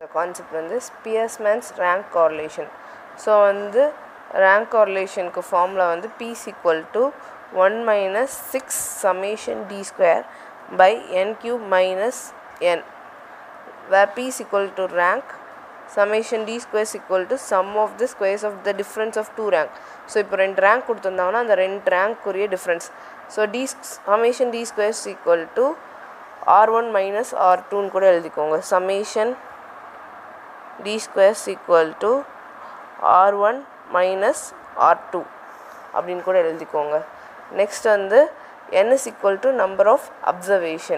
concept வந்து Spearman's rank correlation so வந்து rank கார்லேஷனுக்கு ஃபார்முலா வந்து p s equal to one minus six summation D square by n cube minus n where p is equal to rank summation d square is equal to sum of the squares of the difference of two rank so இப்போ ரெண்டு rank கொடுத்துருந்தாங்கன்னா அந்த ரெண்டு ரேங்க்குரிய difference so D summation D square is equal to R one minus R டூன்னு கூட எழுதிக்கோங்க summation D square is equal to R one minus R two அப்படின்னு கூட எழுதிக்கோங்க நெக்ஸ்ட் வந்து n is equal to number of observation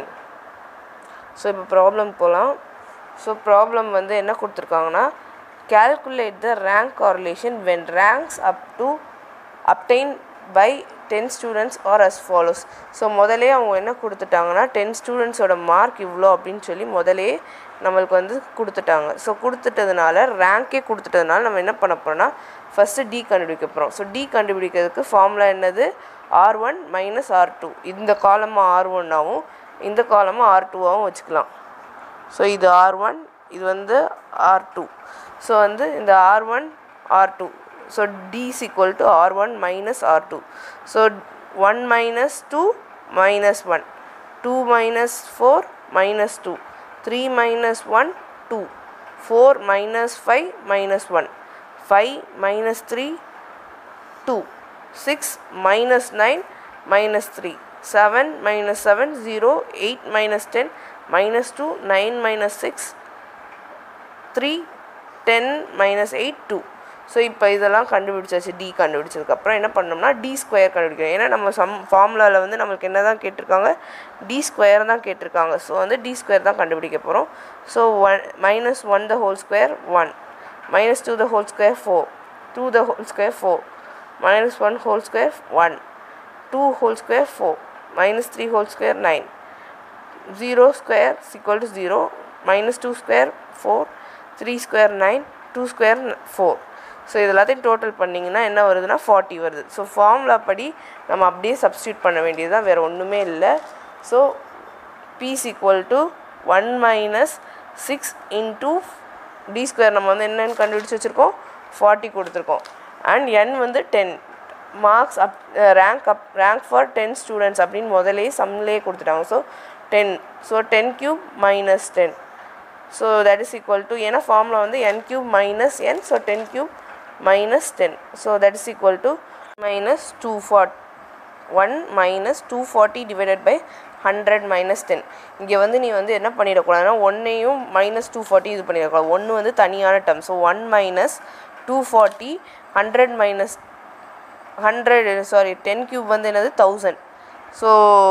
so இப்போ problem போகலாம் so problem வந்து என்ன கொடுத்துருக்காங்கன்னா calculate the rank correlation when ranks up to obtained by ten students are as follows so முதலே அவங்க என்ன கொடுத்துட்டாங்கன்னா டென் ஸ்டூடெண்ட்ஸோட மார்க் இவ்வளோ அப்படின்னு சொல்லி முதலே நம்மளுக்கு வந்து கொடுத்துட்டாங்க ஸோ கொடுத்துட்டதுனால ரேங்க்கே கொடுத்துட்டதுனால நம்ம என்ன பண்ண போகிறோம்னா ஃபஸ்ட்டு டி கண்டுபிடிக்க போகிறோம் ஸோ டி கண்டுபிடிக்கிறதுக்கு ஃபார்முலா என்னது R one minus R two இந்த காலமாக ஆர் ஒன்னாகவும் இந்த காலமாக ஆர் டூவாகவும் வச்சுக்கலாம் ஸோ இது ஆர் ஒன் இது வந்து ஆர் டூ ஸோ வந்து இந்த R one R two so D is equal to R one minus R two so one minus two minus one two minus four minus two three minus one two four minus five minus one five minus three two six minus nine minus three seven minus seven zero eight minus ten minus two nine minus six three ten minus eight two so இப்போ இதெல்லாம் கண்டுபிடிச்சாச்சு D கண்டுபிடிச்சதுக்கப்புறம் என்ன பண்ணோம்னா D square கண்டுபிடிக்கணும் ஏன்னா நம்ம some ஃபார்முலாவில் வந்து நம்மளுக்கு என்ன தான் கேட்டிருக்காங்க டி ஸ்கொயர் தான் கேட்டிருக்காங்க ஸோ வந்து டி ஸ்கொயர் தான் கண்டுபிடிக்க போகிறோம் so one minus one the whole square one minus two the whole square four two the whole square four minus one whole square one two whole square four minus three whole square nine zero square equal to zero minus two square four three square nine two square four so இது எல்லாத்தையும் total பண்ணிங்கன்னா என்ன வருதுன்னா forty வருது so formula படி நம்ம அப்படியே substitute பண்ண வேண்டியது தான் வேறு ஒன்றுமே இல்லை so P's equal to one minus six into D square நம்ம வந்து என்னென்னு கண்டுபிடிச்சி வச்சுருக்கோம் ஃபார்ட்டி கொடுத்துருக்கோம் அண்ட் என் வந்து ten marks up rank up rank for ten students அப்படின்னு முதலே சம்லேயே கொடுத்துட்டாங்க so ten so ten cube minus ten so that is equal to ஏன்னா ஃபார்முலா வந்து N cube minus N so ten cube minus ten so that is equal to minus two forty one minus two forty divided by hundred minus ten இங்கே வந்து நீ வந்து என்ன பண்ணிடக்கூடாதுன்னா ஒன்னையும் minus two forty இது பண்ணிடக்கூடாது ஒன்று வந்து தனியான term so one minus two forty hundred minus hundred sorry ten cube வந்து என்னது thousand so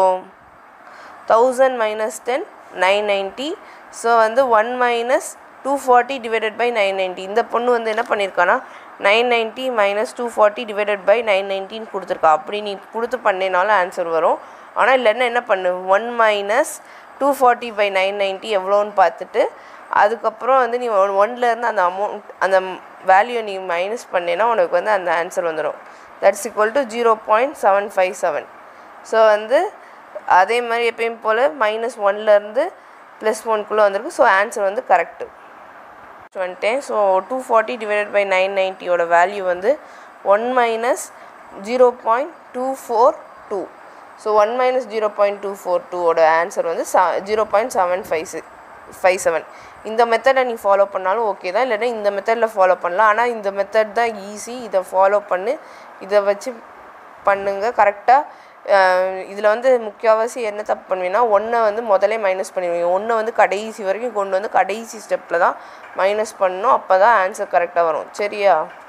thousand minus ten nine ninety so வந்து one minus two forty divided by nine ninety இந்த பொண்ணு வந்து என்ன பண்ணியிருக்கான்னா nine ninety minus two forty divided by nine நைன்ட்டின்னு கொடுத்துருக்கா அப்படி நீ கொடுத்து பண்ணினாலும் ஆன்சர் வரும் ஆனால் இல்லைன்னா என்ன பண்ணு one minus two forty by nine ninety எவ்வளோன்னு பார்த்துட்டு அதுக்கப்புறம் வந்து நீ ஒன் ஒன்லேருந்து அந்த அமௌண்ட் அந்த வேல்யூ நீ மைனஸ் பண்ணேன்னா உனக்கு வந்து அந்த ஆன்சர் வந்துடும் that's equal to zero point seven five seven so வந்து அதே மாதிரி எப்பயும் போல் மைனஸ் ஒன்லேருந்து ப்ளஸ் ஒன்குள்ளே வந்திருக்கு ஸோ ஆன்சர் வந்து கரெக்டு வந்துட்டேன் so two forty divided by nine நைன்ட்டியோட வேல்யூ வந்து one minus zero point two four two so one minus zero point two four டூவோட ஆன்சர் வந்து ச zero point seven five six five seven இந்த மெத்தடை நீ ஃபாலோ பண்ணாலும் ஓகே தான் இல்லைன்னா இந்த மெத்தடில் ஃபாலோ பண்ணலாம் ஆனால் இந்த மெத்தட் தான் ஈஸி இதை ஃபாலோ பண்ணு இதை வச்சு பண்ணுங்க கரெக்டாக இதில் வந்து முக்கியவாசி என்ன தப்பு பண்ணுவீங்கன்னா ஒன்றை வந்து முதலே மைனஸ் பண்ணிடுவீங்க ஒன்றை வந்து கடைசி வரைக்கும் கொண்டு வந்து கடைசி ஸ்டெப்பில் தான் மைனஸ் பண்ணணும் அப்போ தான் ஆன்சர் கரெக்டாக வரும் சரியா